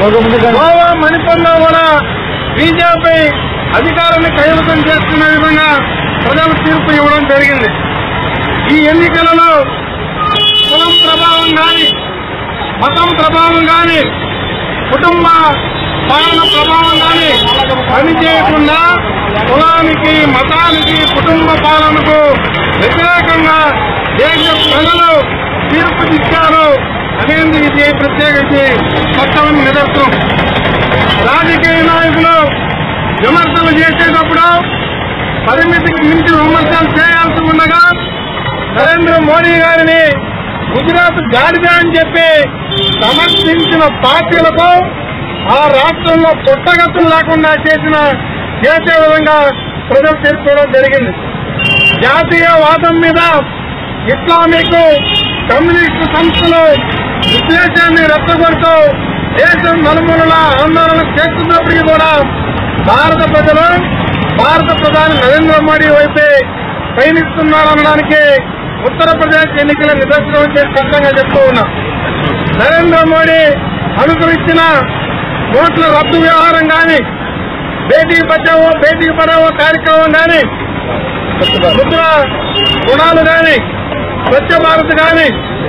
గోవా మణిపూర్లో కూడా బీజేపీ అధికారాన్ని కైవసం చేసుకునే విధంగా ప్రజలు తీర్పు ఇవ్వడం జరిగింది ఈ ఎన్నికలలో కులం ప్రభావం కానీ మతం ప్రభావం కానీ కుటుంబ పాలన ప్రభావం కానీ పనిచేయకుండా కులానికి మతానికి కుటుంబ పాలనకు వ్యతిరేకంగా దేశ ప్రజలు తీర్పు ఇచ్చారు అనేది ఇది ప్రత్యేకించి స్పష్టమైన నిదర్శనం రాజకీయ నాయకులు విమర్శలు చేసేటప్పుడు పరిమితికి మించి విమర్శలు చేయాల్సి ఉండగా నరేంద్ర మోడీ గారిని గుజరాత్ గాడిద అని చెప్పి సమర్థించిన పార్టీలకు ఆ రాష్ట్రంలో పుట్టగతులు లేకుండా చేసిన చేసే విధంగా ప్రజలు తీర్చుకోవడం జరిగింది జాతీయవాదం మీద ఇస్లామిక్ కమ్యూనిస్టు సంస్థలు విద్వేషాన్ని రెచ్చగొడుతూ దేశం నలుమూలల ఆందోళన చేస్తున్నప్పటికీ కూడా భారత ప్రజలు భారత ప్రధాని నరేంద్ర మోడీ వైపే పయనిస్తున్నారనడానికి ఉత్తరప్రదేశ్ ఎన్నికల నిదర్శనం వచ్చే స్పష్టంగా చెప్తూ ఉన్నా నరేంద్ర మోడీ అనుసరించిన నోట్ల రద్దు వ్యవహారం కానీ బేటీ బచావో బేటీ పడావో కార్యక్రమం కానీ ముద్ర రుణాలు కానీ స్వచ్ఛ భారత్ కానీ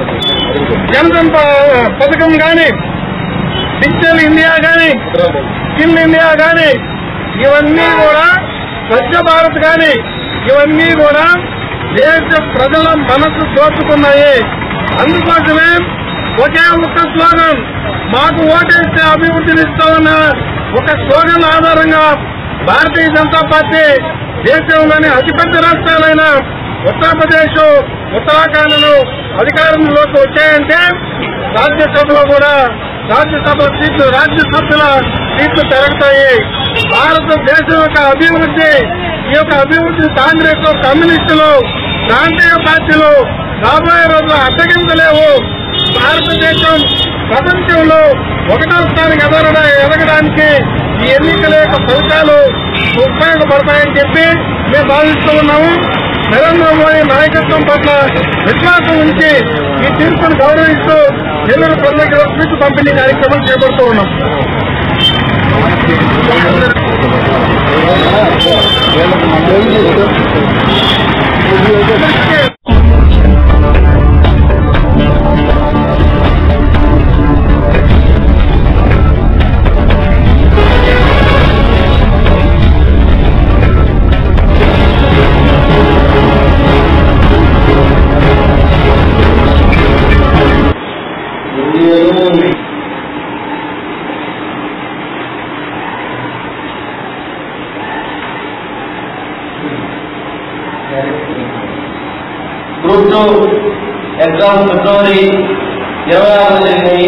జనధన్ ప- పథకం కానీ డిజిటల్ ఇండియా కానీ స్కిల్ ఇండియా కానీ ఇవన్నీ కూడా స్వచ్ఛ భారత్ కానీ ఇవన్నీ కూడా దేశ ప్రజల మనసు దోచుకున్నాయి అందుకోసమే ఒకే ఒక్క స్లోగన్ మాకు ఓటేస్తే అభివృద్ధిని ఇస్తామన్న ఒక స్లోగన్ ఆధారంగా భారతీయ జనతా పార్టీ దేశంలోని అతిపెద్ద రాష్ట్రాలైన ఉత్తరప్రదేశ్ ఉత్తరాఖండ్లు అధికారంలోకి వచ్చాయంటే రాజ్యసభలో కూడా రాజ్యసభ సీట్లు రాజ్యసభల సీట్లు పెరుగుతాయి భారతదేశం యొక్క అభివృద్ధి ఈ యొక్క అభివృద్ధి కాంగ్రెస్ కమ్యూనిస్టులు ప్రాంతీయ పార్టీలు రాబోయే రోజుల్లో అడ్డగించలేవు భారతదేశం ప్రపంచంలో ఒకటో స్థానికి ఎదగడా ఎదగడానికి ఈ ఎన్నికల యొక్క ఫలితాలు ఉపయోగపడతాయని చెప్పి మేము భావిస్తూ ఉన్నాము నరేంద్ర మోడీ నాయకత్వం పట్ల విశ్వాసం ఉంచి ఈ తీర్పును గౌరవిస్తూ జిల్లాల ప్రజలకు స్వీట్ పంపిణీ కార్యక్రమం చేపడుతూ ఉన్నాం గ్రూప్ టూ ఎగ్జామ్ ఫిబ్రవరి ఇరవై ఆరు జరిగినాయి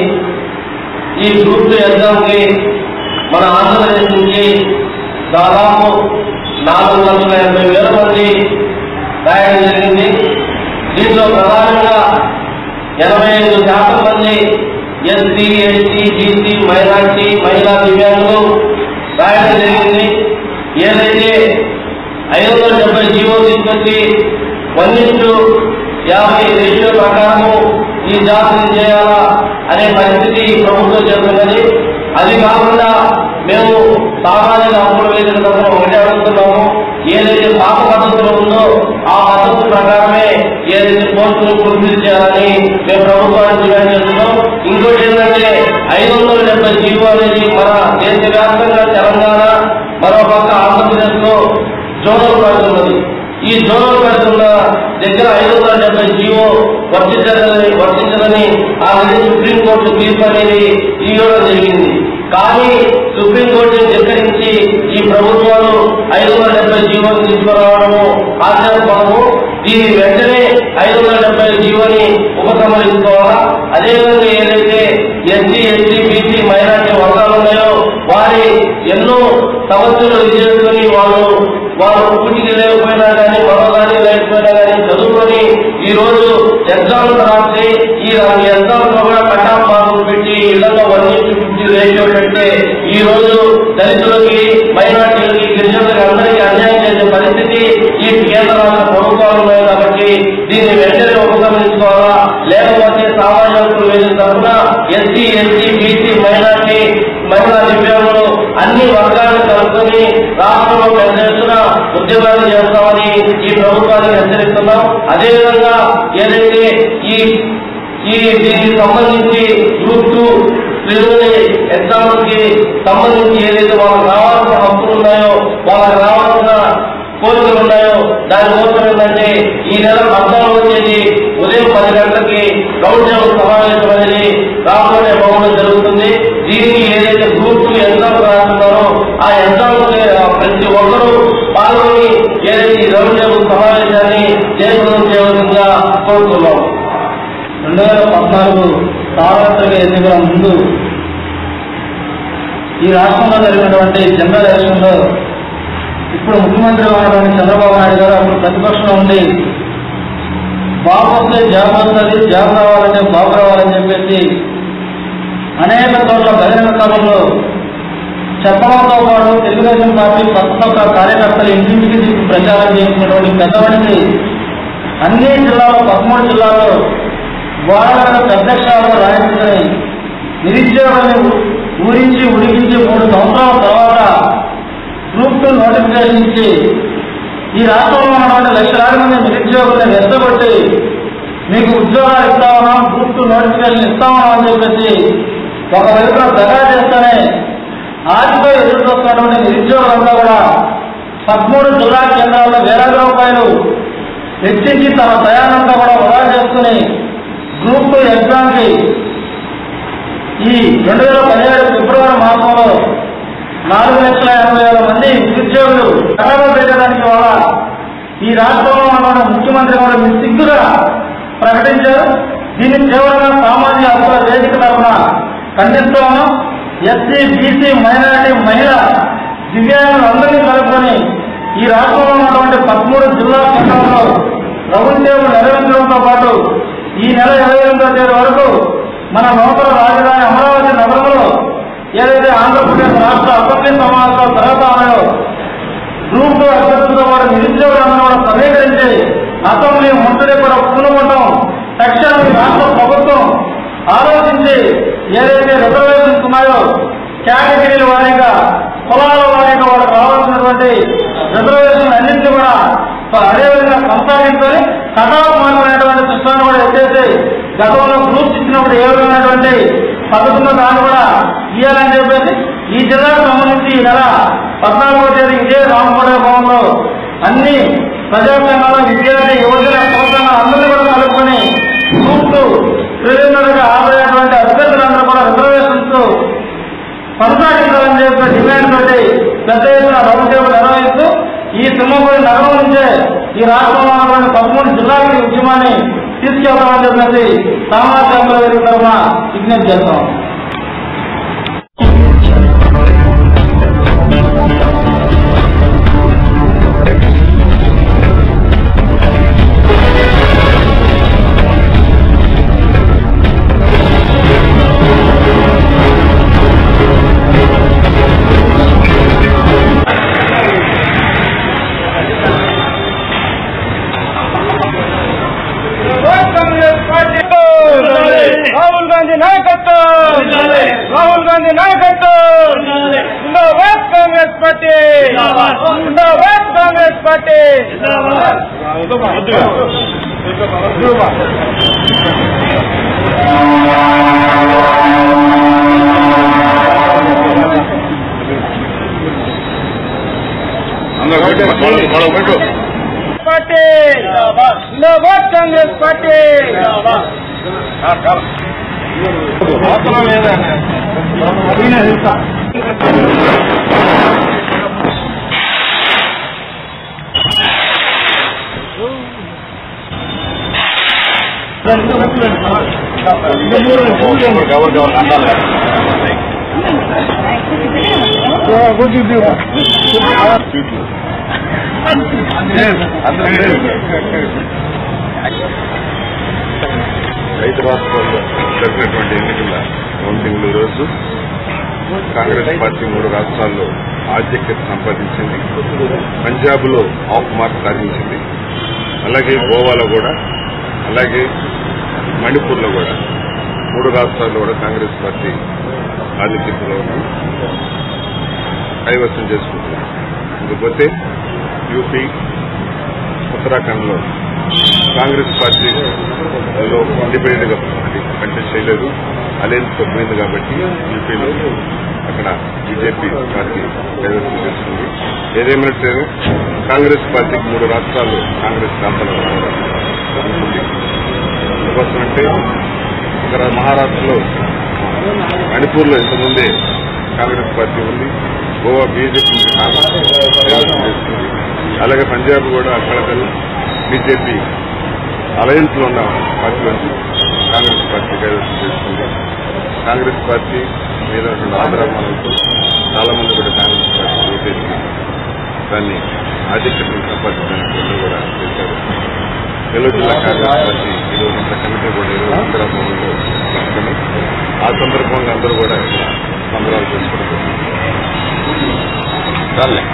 ఈ గ్రూప్ టూ ఎగ్జామ్ కి మన ఆంధ్రప్రదేశ్ నుంచి దాదాపు నాలుగు లక్షల ఎనభై వేల మంది రాయడం జరిగింది దీంట్లో ప్రధానంగా ఎనభై ఐదు శాతం మంది ఎస్సీ ఎస్టీ బీసీ మైనార్టీ మహిళా దివ్యాంగులు రాయడం జరిగింది ఏదైతే ఐదు వందల డెబ్బై జీవో తీసుకొచ్చి వన్ ఇంటూ యాభై రేషియో ప్రకారము ఈ జాతిని చేయాలా అనే పరిస్థితి ఈ ప్రభుత్వం చేస్తున్నది అది కాకుండా మేము సామాజిక హక్కుల వేదిక తరఫున ఒకటే అడుగుతున్నాము ఏదైతే పాత పద్ధతిలో ఉందో ఆ పద్ధతి ప్రకారమే ఏదైతే పోస్టులు పూర్తి చేయాలని మేము ప్రభుత్వాన్ని డిమాండ్ చేస్తున్నాం ఇంకోటి ఏంటంటే ఐదు వందల డెబ్బై జీవో అనేది మన దేశవ్యాప్తంగా తెలంగాణ మరో పక్క ఆంధ్రప్రదేశ్ లో జోనల్ పడుతున్నది ఈ జోనల్ పడుతున్న దగ్గర ఐదు వందల డెబ్బై జీవో వర్తించదని వర్తించదని ఆల్రెడీ సుప్రీంకోర్టు తీర్పు అనేది ఇవ్వడం జరిగింది కానీ సుప్రీంకోర్టు ధిక్కరించి ఈ ప్రభుత్వాలు ఐదు వందల డెబ్బై జీవోలు తీసుకురావడము ఆశ్చర్యపడము దీని వెంటనే ఐదు వందల డెబ్బై జీవోని ఉపసంహరించుకోవాలా అదేవిధంగా ఏదైతే ఎస్సీ ఎస్టీ బీసీ మైనార్టీ వర్గాలు ఉన్నాయో వారి ఎన్నో సమస్యలు ఎదుర్కొని వాళ్ళు వాళ్ళు పూర్తికి లేకపోయినా కానీ మరో కానీ లేకపోయినా కానీ చదువుకొని ఈ రోజు ఎగ్జామ్స్ రాసి ఈ ఎగ్జామ్స్ లో కూడా కటాఫ్ మార్కులు పెట్టి ఇళ్లలో వన్ ఇంటూ ఫిఫ్టీ రేషియో పెడితే ఈ రోజు దళితులకి మైనార్టీలకి గిరిజనులకి అందరికీ అన్యాయం చేసే పరిస్థితి ఈ కేంద్ర రాష్ట్ర ప్రభుత్వాలు ఉన్నాయి కాబట్టి దీన్ని వెంటనే ఉపసంహరించుకోవాలా లేకపోతే సామాజిక హక్కుల వేదిక తరఫున ఎస్సీ ఎస్టీ బీసీ మైనార్టీ మహిళా దివ్యాంగులు అన్ని వర్గాలను కలుపుకొని రాష్ట్రంలో పెద్ద ఎత్తున ఉద్యమాలు చేస్తామని ఈ ప్రభుత్వానికి హెచ్చరిస్తున్నాం అదేవిధంగా ఏదైతే ఈ ఈ దీనికి సంబంధించి గ్రూప్ టూ ప్రిలిమినరీ ఎగ్జామ్స్ కి సంబంధించి ఏదైతే వాళ్ళకి రావాల్సిన హక్కులు ఉన్నాయో వాళ్ళకి రావాల్సిన కోరికలు ఉన్నాయో దానికోసం ఏంటంటే ఈ నెల పద్నాలుగో తేదీ ఉదయం పది గంటలకి రౌండ్ టేబుల్ సమావేశం అనేది రాబోయే భవనం జరుగుతుంది దీనికి ఏదైతే గ్రూప్ టూ ఎగ్జామ్స్ రాస్తున్నారో ఆ ఎగ్జామ్స్ ప్రతి ఒక్కరూ పాల్గొని ఏదైతే ఈ రౌండ్ టేబుల్ సమావేశాన్ని జయప్రదం చేయవలసిందిగా కోరుతున్నాం రెండు వేల పద్నాలుగు సార్వత్రిక ఎన్నికల ముందు ఈ రాష్ట్రంలో జరిగినటువంటి జనరల్ ఎలక్షన్ లో ఇప్పుడు ముఖ్యమంత్రిగా ఉన్నటువంటి చంద్రబాబు నాయుడు గారు అప్పుడు ప్రతిపక్షంలో ఉండి బాబు వస్తే జాబ్ వస్తుంది జాబ్ రావాలంటే బాబు రావాలని చెప్పేసి అనేక చోట్ల బహిరంగ సభల్లో చెప్పడంతో పాటు తెలుగుదేశం పార్టీ ప్రతి ఒక్క కార్యకర్తలు ఇంటింటికి తిరిగి ప్రచారం చేసినటువంటి పెద్దవాడికి అన్ని జిల్లాలో పదమూడు జిల్లాల్లో వాళ్ళ అధ్యక్షాలు రాయించుకుని నిరుద్యోగాన్ని ఊరించి ఉడికించి మూడు సంవత్సరాల తర్వాత గ్రూప్ టూ నోటిఫికేషన్ ఇచ్చి ఈ రాష్ట్రంలో ఉన్నటువంటి లక్షలాది మంది నిరుద్యోగుల్ని రెచ్చగొట్టి మీకు ఉద్యోగాలు ఇస్తామన్నా గ్రూప్ టూ నోటిఫికేషన్ ఇస్తామన్నా అని చెప్పేసి ఒకవైపున దగా చేస్తేనే ఆశతో ఎదురు చూస్తున్నటువంటి నిరుద్యోగులంతా కూడా పదమూడు జిల్లా కేంద్రాల్లో వేలాది రూపాయలు వెచ్చించి తమ ప్రయాణంతో కూడా వృధా చేసుకుని గ్రూప్ టూ ఎగ్జామ్ కి ఈ రెండు వేల పదిహేడు ఫిబ్రవరి మాసంలో నాలుగు లక్షల ఎనభై వేల మంది నిరుద్యోగులు కళలో పెట్టడానికి వల్ల ఈ రాష్ట్రంలో ఉన్న ముఖ్యమంత్రి కూడా మీ సిగ్గుగా ప్రకటించారు దీన్ని తీవ్రంగా సామాజిక హక్కుల వేదిక తరఫున ఖండిస్తాము ఎస్సీ బీసీ మైనారిటీ మహిళ దివ్యాంగులందరినీ కలుపుకొని ఈ రాష్ట్రంలో ఉన్నటువంటి పదమూడు జిల్లా కేంద్రాల్లో రౌండ్ టేబుల్ నిర్వహించడంతో పాటు ఈ నెల ఇరవై ఎనిమిదో తేదీ వరకు మన నూతన రాజధాని అమరావతి నగరంలో ఏదైతే ఆంధ్రప్రదేశ్ రాష్ట్ర అసెంబ్లీ సమావేశాలు జరుగుతాయో గ్రూప్ టూ అభ్యర్థులతో పాటు నిరుద్యోగులందరూ కూడా సమీకరించి అసెంబ్లీ ముట్టడి కూడా పూనుకుంటాం తక్షణం ఈ రాష్ట్ర ప్రభుత్వం ఆలోచించి ఏదైతే రిజర్వేషన్స్ ఉన్నాయో కేటగిరీల వారీగా కులాల వారీగా వాళ్ళకి రావాల్సినటువంటి రిజర్వేషన్ అన్నింటినీ కూడా అదేవిధంగా కొనసాగించాలి కటాఫ్ అనేటువంటి సిస్టాన్ని కూడా ఎత్తేసి గతంలో గ్రూప్స్ ఇచ్చినప్పుడు ఏ విధమైనటువంటి పథకంలో దాన్ని కూడా ఇవ్వాలని చెప్పేసి ఈ జిల్లాకు సంబంధించి ఈ నెల పద్నాలుగో తేదీ ఇదే రామపడే భవన్లో అన్ని ప్రజా సంఘాలు విద్యార్థి యువజన సంస్థల అందరినీ కూడా కలుపుకొని గ్రూప్ ప్రిలిమినరీగా హాజరైనటువంటి అభ్యర్థులందరూ కూడా రిజర్వేషన్స్ కొనసాగించాలని చెప్పి డిమాండ్ తోటి పెద్ద ఎత్తున రౌండ్ టేబుల్ నిర్వహిస్తూ ఈ సింహపురి నగరం నుంచే ఈ రాష్ట్రంలో ఉన్నటువంటి పదమూడు జిల్లాలకు ఈ ఉద్యమాన్ని తీసుకెళ్తామని చెప్పేసి సామాజిక అమలు తరఫున విజ్ఞప్తి చేస్తాం రాహుల్ గాంధీ నాయకత్వం రాహుల్ గాంధీ నాయకత్వం జిందాబాద్ కాంగ్రెస్ పార్టీ జిందాబాద్ కాంగ్రెస్ పార్టీ పార్టీ జిందాబాద్ కాంగ్రెస్ పార్టీ అవసరం లేదండి రైతు రాష్ట్రాల్లో జరిగినటువంటి ఎన్నికల కౌంటింగ్ రోజు కాంగ్రెస్ పార్టీ మూడు రాష్ట్రాల్లో ఆధిక్యత సంపాదించింది పంజాబ్ లో ఆఫ్ మార్క్ సాధించింది అలాగే గోవాలో కూడా అలాగే మణిపూర్ లో కూడా మూడు రాష్ట్రాల్లో కూడా కాంగ్రెస్ పార్టీ ఆధిక్యతలో ఉన్నాం కైవసం చేసుకుంటున్నాం ఇకపోతే యూపీ ఉత్తరాఖండ్లో కాంగ్రెస్ పార్టీలో ఇండిపెండెంట్ గా కంటెస్ట్ చేయలేదు అలయన్స్ తో పోయింది కాబట్టి యూపీలో అక్కడ బీజేపీ పార్టీ కైవసం చేస్తుంది ఏదేమైనా కాంగ్రెస్ పార్టీకి మూడు రాష్ట్రాలు కాంగ్రెస్ ఖాతాలో రావడం జరుగుతుంది ఎందుకోసం అంటే ఇక్కడ మహారాష్ట్రలో మణిపూర్లో ఇంతకుముందే కాంగ్రెస్ పార్టీ ఉంది గోవా బీజేపీ చేస్తుంది అలాగే పంజాబ్ కూడా అక్కడక్కడ బీజేపీ అలయన్స్ లో ఉన్న పార్టీ నుంచి కాంగ్రెస్ పార్టీ కైవసం చేస్తుంది కాంగ్రెస్ పార్టీ మీద ఉన్న ఆదరణలతో చాలా మంది కూడా కాంగ్రెస్ పార్టీ ఓటేసి దాన్ని ఆధిక్యతను సంపాదించడానికి వాళ్ళు కూడా చేశారు నెల్లూరు జిల్లా కాంగ్రెస్ పార్టీ ఈరోజు అంత కమిటీ కూడా ఈరోజు ఇందిరా భవన్లో కలుసుకొని ఆ సందర్భంగా అందరూ కూడా సంబరాలు చేసుకోవడం చాలే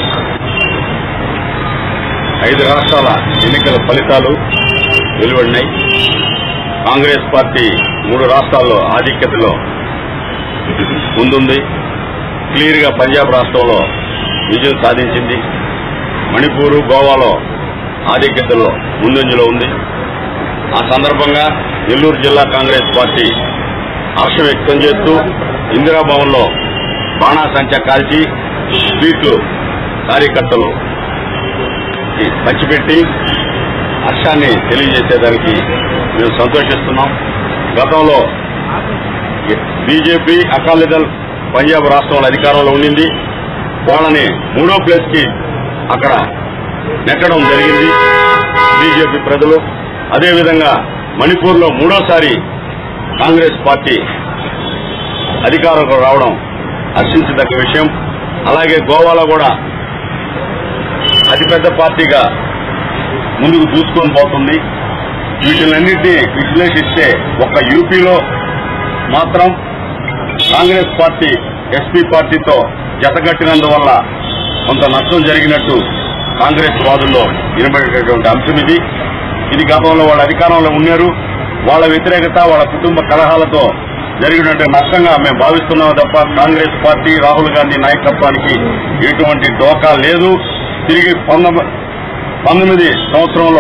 ఐదు రాష్ట్రాల ఎన్నికల ఫలితాలు వెలువడినాయి కాంగ్రెస్ పార్టీ మూడు రాష్ట్రాల్లో ఆధిక్యతలో ముందుంది క్లియర్ గా పంజాబ్ రాష్ట్రంలో విజయం సాధించింది మణిపూర్ గోవాలో ఆధిక్యతలో ముందంజలో ఉంది ఆ సందర్భంగా నెల్లూరు జిల్లా కాంగ్రెస్ పార్టీ హర్షం వ్యక్తం చేస్తూ ఇందిరాభవన్లో బాణాసంచా కాల్చి స్వీట్లు కార్యకర్తలు పంచిపెట్టి హర్షాన్ని తెలియజేసేదానికి మేము సంతోషిస్తున్నాం గతంలో బీజేపీ అకాలీదళ్ పంజాబ్ రాష్ట్రంలో అధికారంలో ఉండింది వాళ్ళని మూడో ప్లేస్ కి అక్కడ నెట్టడం జరిగింది బీజేపీ ప్రజలు అదేవిధంగా మణిపూర్లో మూడోసారి కాంగ్రెస్ పార్టీ అధికారంలో రావడం హర్షించదగ్గ విషయం అలాగే గోవాలో కూడా అతిపెద్ద పార్టీగా ముందుకు దూసుకొని పోతుంది వీటిలన్నింటినీ విశ్లేషిస్తే ఒక యూపీలో మాత్రం కాంగ్రెస్ పార్టీ ఎస్పీ పార్టీతో జతకట్టినందువల్ల కొంత నష్టం జరిగినట్టు కాంగ్రెస్ వాదుల్లో వినబడేటటువంటి అంశం ఇది ఇది గతంలో వాళ్ళ అధికారంలో ఉన్నారు వాళ్ళ వ్యతిరేకత వాళ్ళ కుటుంబ కలహాలతో జరిగినటువంటి నష్టంగా మేము భావిస్తున్నాం తప్ప కాంగ్రెస్ పార్టీ రాహుల్ గాంధీ నాయకత్వానికి ఎటువంటి డోకా లేదు తిరిగి పంతొమ్మిది పంతొమ్మిది సంవత్సరంలో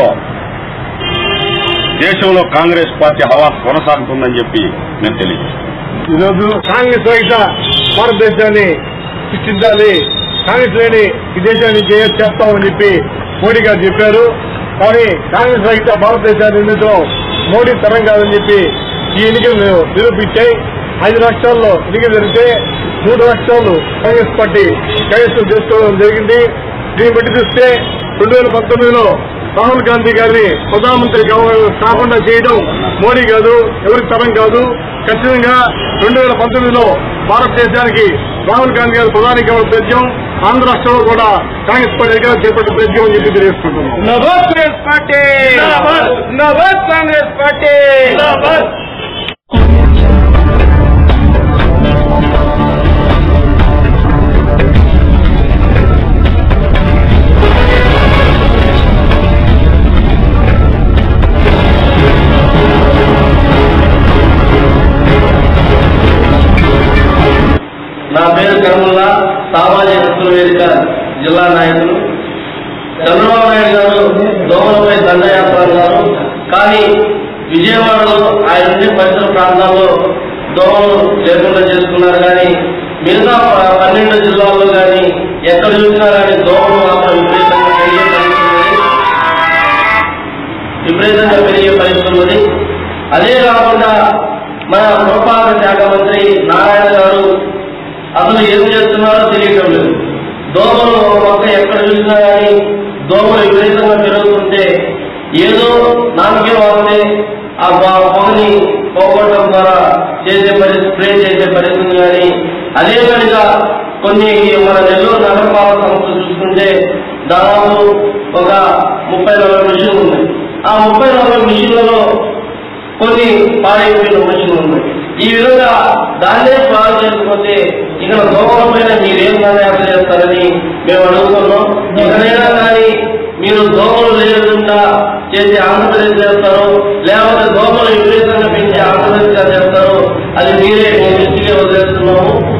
దేశంలో కాంగ్రెస్ పార్టీ హవా కొనసాగుతుందని చెప్పి మేము తెలియజేస్తాం ఈరోజు కాంగ్రెస్ రహిత భారతదేశాన్ని సృష్టించాలి కాంగ్రెస్ లేని ఈ దేశాన్ని చేయ- చేస్తామని చెప్పి మోడీ గారు చెప్పారు కానీ కాంగ్రెస్ రహిత భారతదేశాన్ని నిర్మించడం మోడీ తరం కాదని చెప్పి ఈ ఎన్నికలు నిరూపించాయి ఐదు రాష్ట్రాల్లో ఎన్నికలు జరిగితే మూడు రాష్ట్రాలు కాంగ్రెస్ పార్టీ కైవసం చేసుకోవడం జరిగింది దీన్ని బట్టి చూస్తే రెండు వేల పంతొమ్మిదిలో రాహుల్ గాంధీ గారిని ప్రధానమంత్రి కావ- కాకుండా చేయడం మోడీ కాదు ఎవరికి తరం కాదు ఖచ్చితంగా రెండు వేల పంతొమ్మిదిలో భారతదేశానికి రాహుల్ గాంధీ గారు ప్రధాని కావడం తథ్యం ఆంధ్ర రాష్ట్రంలో కూడా కాంగ్రెస్ పార్టీ అధికారం చేపట్టిన తథ్యం అని చెప్పి తెలియజేసుకుంటున్నాం కాంగ్రెస్ పార్టీ కాంగ్రెస్ పార్టీ నా పేరు కర్మల్లా సామాజిక హక్కుల వేదిక జిల్లా నాయకులు చంద్రబాబు నాయుడు గారు దోమలపై దండయాత్ర అన్నారు కానీ విజయవాడలో ఆయన ఉండే పరిసర ప్రాంతాల్లో దోమలు లేకుండా చేసుకున్నారు కానీ మిగతా ప- పన్నెండు జిల్లాల్లో కానీ ఎక్కడ చూసినా కానీ దోమలు మాత్రం విపరీతంగా పెరిగే పరిస్థితి ఉంది. విపరీతంగా పెరిగే పరిస్థితి ఉన్నది అదే కాకుండా మన పురపాలక శాఖ మంత్రి నారాయణ గారు అసలు ఏం చేస్తున్నారో తెలియటం లేదు దోమలు ఒక పక్క ఎక్కడ చూసినా కానీ దోమలు విపరీతంగా పెరుగుతుంటే ఏదో నామకే వాడితే ఆ బా- పొగని పోగొట్టడం ద్వారా చేసే పరిస్థితి స్ప్రే చేసే పరిస్థితి కానీ అదే పనిగా కొన్ని మన నెల్లూరు నగరపాలక సంస్థ చూసుకుంటే దాదాపు ఒక ముప్పై నలభై మిషన్లు ఉన్నాయి ఆ ముప్పై నలభై మిషన్లలో కొన్ని పాడైపోయిన మిషన్లు ఉన్నాయి ఈ విధంగా దాన్నే బాగు చేసుకుంటే ఇక్కడ దోమల పైన మీరేం నిర్ణయాలు చేస్తారని మేము అడుగుతున్నాం ఇకనైనా కానీ మీరు దోమలు లేకుండా చేసి ఆంధ్రప్రదేశ్ చేస్తారు లేకపోతే దోమలు విపరీతంగా పెంచి ఆంధ్రప్రదేశ్ గా చేస్తారు అది మీరే మీ దృష్టికే వదిలేస్తున్నాం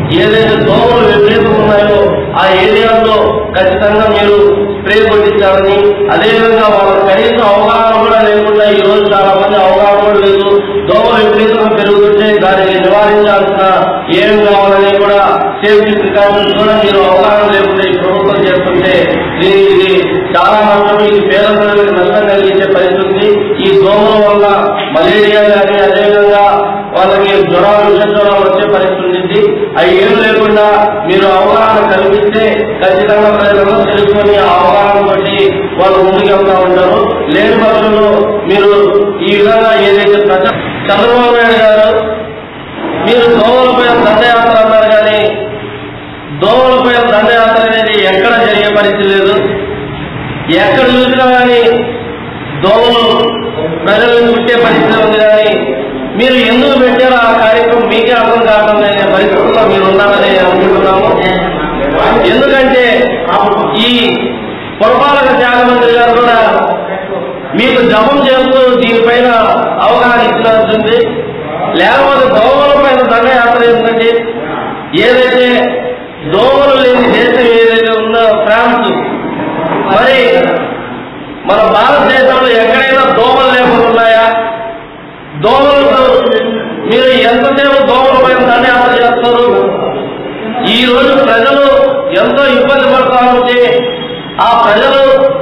ఏదైతే దోమలు విపరీతం ఉన్నాయో ఆ ఏరియాలో ఖచ్చితంగా మీరు స్ప్రే కొట్టించాలని అదేవిధంగా వాళ్ళకి కనీసం అవగాహన కూడా లేకుండా ఈ రోజు చాలా మంది అవగాహన కూడా లేదు దోమలు విపరీతంగా పెరుగుతుంటే దానిని నివారించాల్సిన ఏం కావాలని కూడా సేఫ్టీ ప్రికాషన్స్ కూడా మీరు అవగాహన లేకుండా ఈ ప్రభుత్వం చేస్తుంటే దీనికి ఇది చాలా నష్టం ఇది పేద ప్రజలకు నష్టం కలిగించే పరిస్థితి ఈ దోమల వల్ల మలేరియా కానీ అదేవిధంగా వాళ్ళకి జ్వరాలు విష జ్వరాలు వచ్చే పరిస్థితి ఉంది అవి ఏం లేకుండా మీరు అవగాహన కల్పిస్తే ఖచ్చితంగా ప్రజలందరూ తెలుసుకొని ఆ అవగాహన బట్టి వాళ్ళు ముందుకు వెళ్తా ఉంటారు లేని పక్షంలో మీరు ఈ విధంగా ఏదైతే ప్రజ చంద్రబాబు నాయుడు గారు మీరు దోమలపై దండయాత్ర అన్నారు కానీ దోమలపై దండయాత్ర అనేది ఎక్కడ జరిగే పరిస్థితి లేదు ఎక్కడ చూసినా కానీ దోమలు ప్రజలను పుట్టే పరిస్థితి ఉంది కానీ మీరు ఎందుకు పెట్టారో ఆ కార్యక్రమం మీకే అర్థం కావడం అనే పరిస్థితుల్లో మీరు ఉన్నారని అనుకుంటున్నాము ఎందుకంటే ఈ పురపాలక శాఖ మంత్రి గారు కూడా మీకు జపం చేస్తూ దీనిపైన అవగాహన ఇచ్చినట్టుంది లేకపోతే దోమల పైన దండయాత్ర ఏంటంటే ఏదైతే దోమలు లేని దేశం ఏదైతే ఉందో ఫ్రాన్స్ మరి మన భారతదేశంలో ఎక్కడైనా దోమలు లేకుండా ఉన్నాయా దోమలకు మీరు ఎంతసేపు దోమల పైన దండయాత్ర చేస్తారు ఈ రోజు ప్రజలు ఎంతో ఇబ్బంది పడతా ఉంటే ఆ ప్రజలు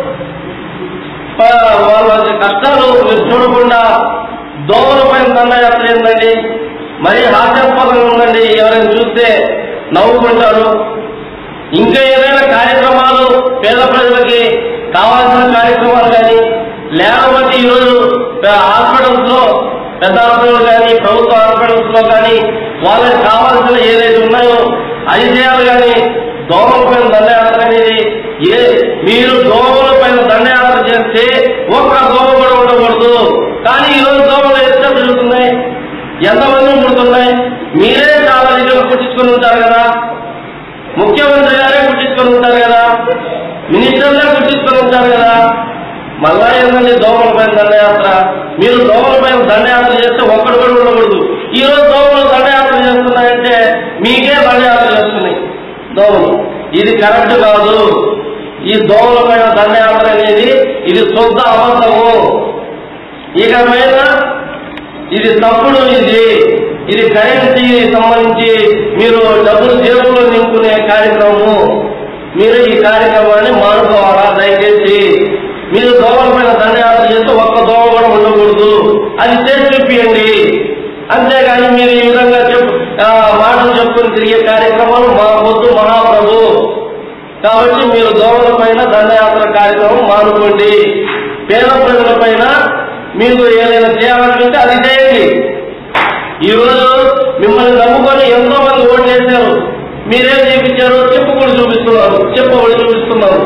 ప- వాళ్ళ కష్టాలు మీరు చూడకుండా దోమల పైన దండయాత్ర ఏందండి మరీ హాస్యాస్పదంగా ఉందండి ఎవరైనా చూస్తే నవ్వుకుంటారు ఇంకా ఏదైనా కార్యక్రమాలు పేద ప్రజలకి కావాల్సిన కార్యక్రమాలు కానీ లేకపోతే ఈరోజు హాస్పిటల్స్ లో పెద్ద హాస్పిటల్ కానీ ప్రభుత్వ హాస్పిటల్స్ లో కానీ వాళ్ళకి కావాల్సిన ఏదైతే ఉన్నాయో అది చేయాలి కానీ దోమల పైన దండయాత్ర అనేది ఏ మీరు దోమల పైన దండయాత్ర చేస్తే ఒక్క దోమ కూడా ఉండకూడదు కానీ ఈరోజు దోమలు ఎంత పెరుగుతున్నాయి ఎంతమంది పుడుతున్నాయి మీరే చాలా నిజంగా పుట్టించుకొని ఉంటారు కదా ముఖ్యమంత్రి గారే పుట్టించుకొని ఉంటారు కదా మినిస్టర్లే పుట్టించుకొని ఉంటారు కదా మళ్ళా ఏంటండి దోమల పైన దండయాత్ర మీరు దోమల పైన దండయాత్ర చేస్తే ఒక్కడు కూడా ఉండకూడదు ఈ రోజు దోమలు దండయాత్ర చేస్తున్నాయంటే మీకే దండయాత్ర చేస్తున్నాయి దోమలు ఇది కరెక్ట్ కాదు ఈ దోమల పైన దండయాత్ర అనేది ఇది శుద్ధ అబద్ధము ఇక పైన ఇది తప్పుడు ఇది ఇది కరెన్సీ సంబంధించి మీరు డబ్బులు జేబులో నింపుకునే కార్యక్రమము మీరు ఈ కార్యక్రమాన్ని మానుకోవాలా దయచేసి మీరు దోమల పైన దండయాత్ర చేస్తే ఒక్క దోమ కూడా ఉండకూడదు అది చేసి చూపియండి అంతేగాని మీరు ఈ విధంగా చెప్పు ఆ, మాటలు చెప్పుకుని తిరిగే కార్యక్రమాలు మా వద్దు మహాప్రభు కాబట్టి మీరు దోమల పైన దండయాత్ర కార్యక్రమం మానుకోండి పేద ప్రజల పైన మీకు ఏదైనా చేయాలనుకుంటే అది చేయండి ఈ రోజు మిమ్మల్ని నమ్ముకొని ఎంతో మంది ఓట్లు వేశారు మీరేం చూపించారు చెప్పుకొని చూపిస్తున్నారు చెప్పబడి చూపిస్తున్నారు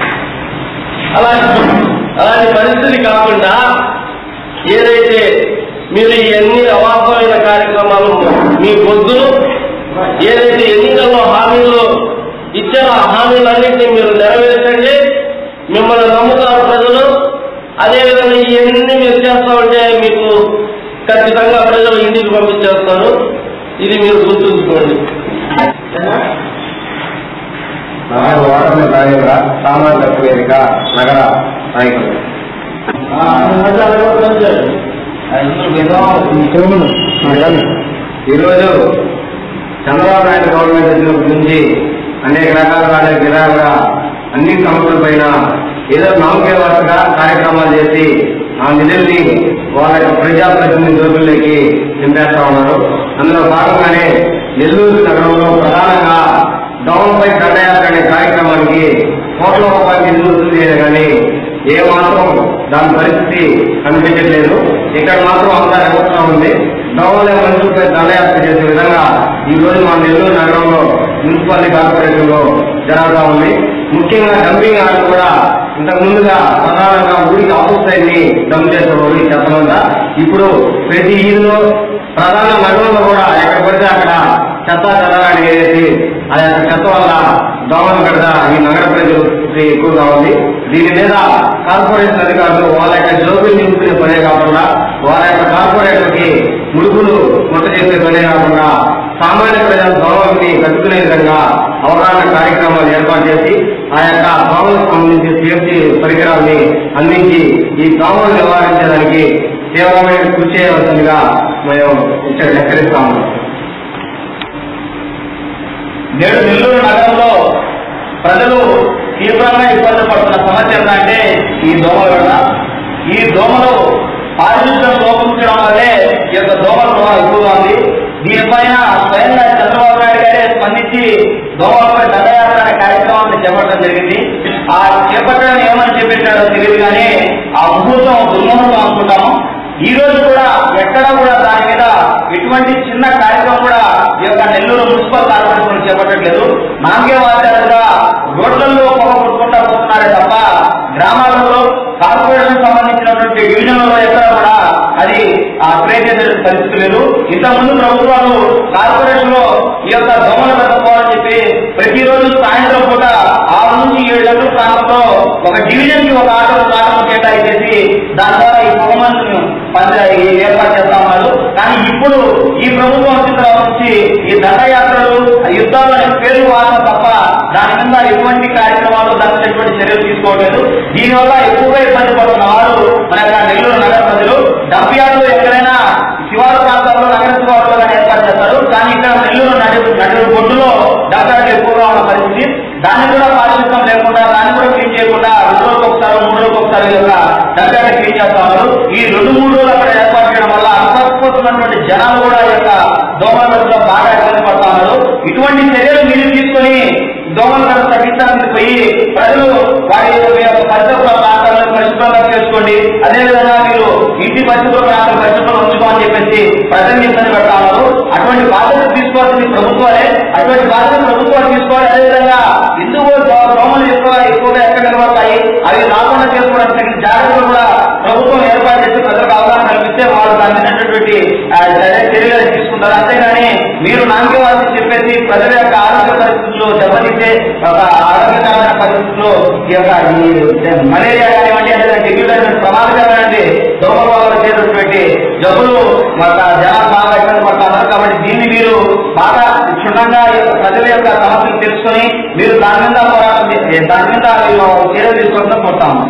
అలాంటి అలాంటి పరిస్థితి కాకుండా ఏదైతే మీరు ఈ ఎన్ని అవాస్తవమైన కార్యక్రమాలు మీ పొద్దులు ఏదైతే ఎన్నికల్లో హామీలు ఇచ్చారో ఆ హామీలన్నింటినీ మీరు నెరవేర్చండి మిమ్మల్ని నమ్ముతారు ప్రజలు అదేవిధంగా ఇవన్నీ మీరు చేస్తా ఉంటే మీకు ఖచ్చితంగా ప్రజలు ఇంటికి పంపించేస్తారు ఇది మీరు గుర్తుంచుకోండి నాలుగు వాటర్ల నాయకుల సామాజిక వేదిక నగర నాయకులు ఈరోజు చంద్రబాబు నాయుడు గవర్నమెంట్ వచ్చినప్పటి నుంచి అనేక రకాల వాళ్ళ విధాలుగా అన్ని సమస్యల పైన ఏదో నామకేవర్తగా కార్యక్రమాలు చేసి ఆ నిధుల్ని వాళ్ళ యొక్క ప్రజాప్రతినిధి జోబుల్లోకి నింపేస్తా ఉన్నారు అందులో భాగంగానే నెల్లూరు నగరంలో ప్రధానంగా డౌన్పై దండయాత్ర అనే కార్యక్రమానికి కోట్ల రూపాయలు నిధులు వసూలు చేయడం కానీ ఏ మాత్రం దాని పరిస్థితి కనిపించట్లేదు ఇక్కడ మాత్రం అంతా ఎగురుతా ఉంది డౌన్లే మనుషులపై దండయాత్ర చేసే విధంగా ఈ రోజు మా నెల్లూరు నగరంలో మున్సిపాలిటీ కార్పొరేషన్ లో జరుగుతా ఉంది ముఖ్యంగా డంపింగ్ యార్డ్ కూడా ఇంతకు ముందుగా ప్రధానంగా ఊరికి ఆఫీస్ సైడ్ ని డంప్ చేసేవారు ఈ చెత్తలంతా ఇప్పుడు ప్రతి ఈదులో ప్రధాన నగరంలో కూడా ఎక్కడ పడితే అక్కడ చెత్త చెదారాన్ని వేసి ఆ యొక్క చెత్త వల్ల దోమలు కడత ఈ నగర ప్రజలు ఎక్కువగా ఉంది దీని మీద కార్పొరేషన్ అధికారులు వాళ్ళ యొక్క జోబులు నింపుకునే పనే కాకుండా వాళ్ళ యొక్క కార్పొరేటర్కి ముడుపులు ముట్ట చేసే పనే కాకుండా సామాన్య ప్రజలు దోమలు దోమలకి కట్టుకునే విధంగా అవగాహన కార్యక్రమాలు ఏర్పాటు చేసి ఆ యొక్క దోమలకు సంబంధించి సేఫ్టీ పరికరాల్ని అందించి ఈ దోమలు నివారించడానికి తీవ్రమైన కృషి చేయవలసిందిగా మేము ఇక్కడ హెచ్చరిస్తాము నేడు నెల్లూరు నగరంలో ప్రజలు తీవ్రంగా ఇబ్బంది పడుతున్న సమస్య ఏంటంటే ఈ దోమల వల్ల ఈ దోమలు పారిశుద్ధ్యం లోపించడం వల్లే ఈ యొక్క దోమల ప్రభావం ఎక్కువగా ఉంది దీనిపైన స్వయంగా చంద్రబాబు నాయుడు గారే స్పందించి దోమలపై దండయాత్ర అనే కార్యక్రమాన్ని చేపట్టడం జరిగింది ఆ చేపట్టడం ఏమని చెప్పేటాడో తెలియదు కానీ ఆ ముహూర్తం దుర్ముహూర్తం అనుకుంటాము ఈ రోజు కూడా ఎక్కడా కూడా దాని మీద ఎటువంటి చిన్న కార్యక్రమం కూడా ఈ యొక్క నెల్లూరు మున్సిపల్ కార్పొరేషన్ చేపట్టట్లేదు నాంగే వాచాలుగా రోడ్లలో పొగ కొట్టుకుంటా పోతున్నారే తప్ప గ్రామాలలో కార్పొరేషన్ సంబంధించినటువంటి డివిజన్లలో ఎక్కడ కూడా అది ఆ స్ప్రే చేసే పరిస్థితి లేదు ఇంతకుముందు ప్రభుత్వాలు కార్పొరేషన్ లో ఈ యొక్క దోమలు తట్టుకోవాలని చెప్పి ప్రతిరోజు సాయంత్రం పూట ఆరు నుంచి ఏడు గంటల ప్రాంతంలో ఒక డివిజన్ కి ఒక ఆటో ఆటో కేటాయించేసి దాని ద్వారా ఈ బహుమతులను పంచాయి ఏర్పాటు చేస్తా ఉన్నారు కానీ ఇప్పుడు ఈ ప్రభుత్వం వచ్చిన తర్వాత నుంచి ఈ దండయాత్రలు యుద్ధాలు అనే పేరు వాడడం తప్ప దాని కింద ఎటువంటి కార్యక్రమాలు దానికి ఎటువంటి చర్యలు తీసుకోవట్లేదు దీనివల్ల ఎక్కువగా ఇబ్బంది పడుతున్న వారు మన యొక్క నెల్లూరు నగర ప్రజలు డంపియార్లు ఎక్కడైనా శివారు ప్రాంతాల్లో నగర శివారులో కానీ ఏర్పాటు చేస్తారు కానీ ఇక్కడ నెల్లూరు నడి నడి బొడ్డులో డంపియార్లు ఎక్కువగా ఉన్న పరిస్థితి దాన్ని కూడా పారిశుద్ధ్యం లేకుండా దాన్ని కూడా క్లీన్ చేయకుండా రెండు రోజులకు ఒకసారి మూడు రోజులకు ఒకసారి ఈ యొక్క డంపియార్లు క్లీన్ చేస్తా ఉన్నారు ఈ రెండు మూడు రోజులు అక్కడ ఏర్పాటు చేయడం వల్ల అంతకపోతున్నటువంటి జనాలు కూడా ఈ యొక్క దోమల దశలో బాగా ఇబ్బంది పడతా ఉన్నారు ఇటువంటి చర్యలు మీరు తీసుకొని దోమల దశ తగ్గించడానికి పోయి ప్రజలు వారి యొక్క పరిసర ప్రాంతాలను పరిశుభ్రంగా చేసుకోండి అదేవిధంగా మీరు ఇంటి పరిశుభ్ర ప్రాంతాలు పరిశుభ్రంగా ఉంచుకోమని చెప్పేసి ప్రజల్ని ఇబ్బంది పెడతా ఉన్నారు అటువంటి బాధ్యత తీసుకోవాల్సింది ప్రభుత్వాలే అటువంటి బాధ్యత ప్రభుత్వాలు తీసుకోవాలి అదేవిధంగా ఎందుకు దో- దోమలు ఎక్కువ ఎక్కువగా ఎక్కడ నిలబడతాయి అవి రాకుండా చేసుకోవడానికి తగిన జాగ్రత్తలు కూడా ప్రభుత్వం ఏర్పాటు చేసి ప్రజలకు అవగాహన కల్పిస్తే వాళ్ళు దాని మీదటువంటి ఆ, చర్య- చర్యలు తీసుకుంటారు అంతేగాని మీరు నాంగ్యవాసి చెప్పేసి ప్రజల యొక్క ఆరోగ్య పరిస్థితుల్లో దెబ్బతీసే ఒక ఆరోగ్యకరమైన పరిస్థితుల్లో ఈ యొక్క ఈ మలేరియా కానివ్వండి అదే డెంగ్యూ కానివ్వండి ప్రమాదకరమైనది దోమల వల్ల వచ్చేటటువంటి జబ్బులు మన జనాలు బాగా ఇబ్బంది పడుతున్నారు కాబట్టి దీన్ని మీరు బాగా క్షుణ్ణంగా ఈ యొక్క ప్రజల యొక్క సమస్యలు తెలుసుకొని మీరు దాని మీద పోరాటం చేసి దాని మీద మీరు చర్యలు తీసుకోవాలని కోరుతాము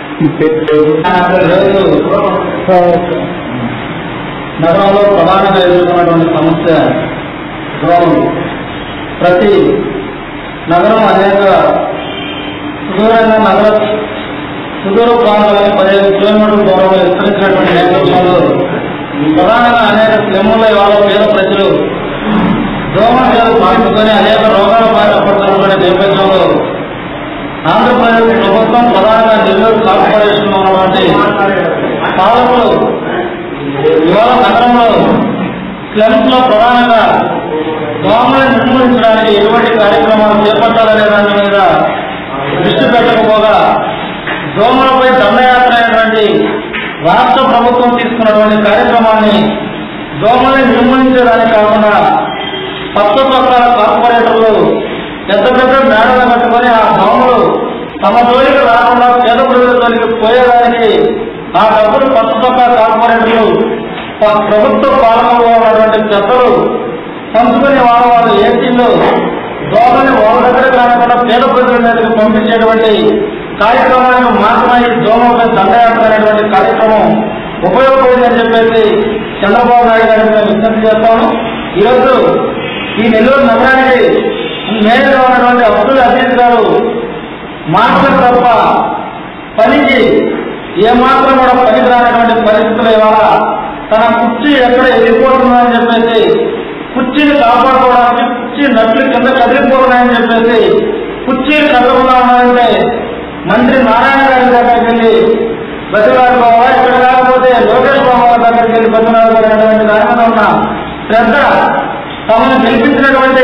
నగరంలో ప్రధానంగా ఎదుర్కొన్నటువంటి సమస్య దోమలు ప్రతి నగరం అనేక సుదూరంగా నగర సుదూర ప్రాంతాలకు పదిహేను కిలోమీటర్ల దూరంలో విస్తరించినటువంటి నేపథ్యంలో ప్రధానంగా అనేక స్లెమ్ముల ఇవాళ పేద ప్రజలు దోమల చేత పాటుకొని అనేక రోగాల బారిన పడుతున్నటువంటి నేపథ్యంలో ఆంధ్రప్రదేశ్ ప్రభుత్వం ప్రధానంగా నెల్లూరు కార్పొరేషన్ ఉన్నటువంటి పాలకులు ఇవాళ నగరంలో స్లమ్స్ లో ప్రధానంగా దోమలను నిర్మూలించడానికి ఎటువంటి కార్యక్రమాలు చేపట్టాలనే దాని మీద దృష్టి పెట్టకపోగా దోమలపై దండయాత్ర అయినటువంటి రాష్ట్ర ప్రభుత్వం తీసుకున్నటువంటి కార్యక్రమాన్ని దోమల్ని నిర్మూలించడానికి కాకుండా పచ్చ పక్కల కార్పొరేటర్లు పెద్ద పెద్ద మేడలు కట్టుకొని ఆ దోమలు తమ జోలికి రాకుండా పేద ప్రజల జోలికి పోయేదానికి ఆ డబ్బులు పచ్చ పక్క కార్పొరేటర్లు ప- ప్రభుత్వ పాలనలో ఉన్నటువంటి పెద్దలు పంచుకుని వాళ్ళ వాళ్ళ ఏసీలు దోమని వాళ్ళ దగ్గర కాకుండా పేద ప్రజల మీదకి పంపించేటువంటి కార్యక్రమానికి మాత్రమే ఈ దోమలపై దండయాత్ర అనేటువంటి కార్యక్రమం ఉపయోగపడిందని చెప్పేసి చంద్రబాబు నాయుడు గారికి మేము విజ్ఞప్తి చేస్తాము ఈరోజు ఈ నెల్లూరు నగరానికి మేయర్గా ఉన్నటువంటి అబ్దుల్ అజీజ్ గారు మాటలు తప్ప పనికి ఏమాత్రం కూడా పనికిరానటువంటి పరిస్థితులు ఇవాళ తన కుర్చీ ఎక్కడ వెళ్ళిపోతుందని చెప్పేసి కుర్చీని కాపాడుకోవడానికి కుర్చీ నట్లు కింద కదిలిపోతున్నాయని చెప్పేసి కుర్చీ కదలకుండా ఉన్నారంటే మంత్రి నారాయణ గారి దగ్గరికి వెళ్ళి బతిలాడుకోవాలా ఇక్కడ కాకపోతే లోకేష్ బాబు గారి దగ్గరికి వెళ్ళి బతిలాడుకోవాలనేటువంటి దాని మీద ఉన్న శ్రద్ధ తమను గెలిపించినటువంటి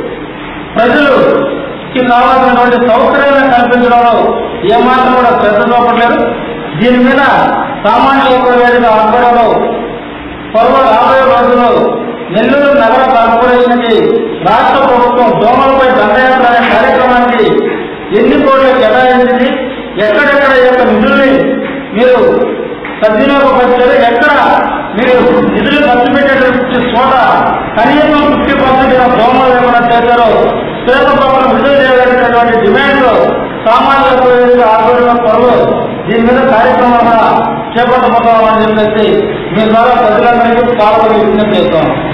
ప్రజలుకి కావాల్సినటువంటి సౌకర్యాలను కల్పించడంలో ఏమాత్రం కూడా శ్రద్ధ చూపట్లేదు దీని మీద సామాన్య లోకల వేదిక ఆధ్వర్యంలో త్వరలో రాబోయే రోజుల్లో నెల్లూరు నగర కార్పొరేషన్ కి రాష్ట్ర ప్రభుత్వం దోమలపై దండయాత్ర అనే కార్యక్రమానికి ఎన్ని కోట్లు కేటాయించింది ఎక్కడెక్కడ ఈ యొక్క నిధుల్ని మీరు సద్వినియోగపరిచారు ఎక్కడ మీరు నిధులు ఖర్చు పెట్టేటువంటి చోట కనీసం ఫిఫ్టీ పర్సెంట్ దోమలు లేకుండా చేశారో శ్వేతపత్రం విడుదల చేయాలనేటువంటి డిమాండ్ సామాజిక ప్రయోజన ఆధ్వర్యంలో త్వరలో దీని మీద కార్యక్రమాలు చేపట్టబోతామని చెప్పేసి మీ ద్వారా ప్రజలందరికీ పాల్గొని విజ్ఞప్తి చేస్తాం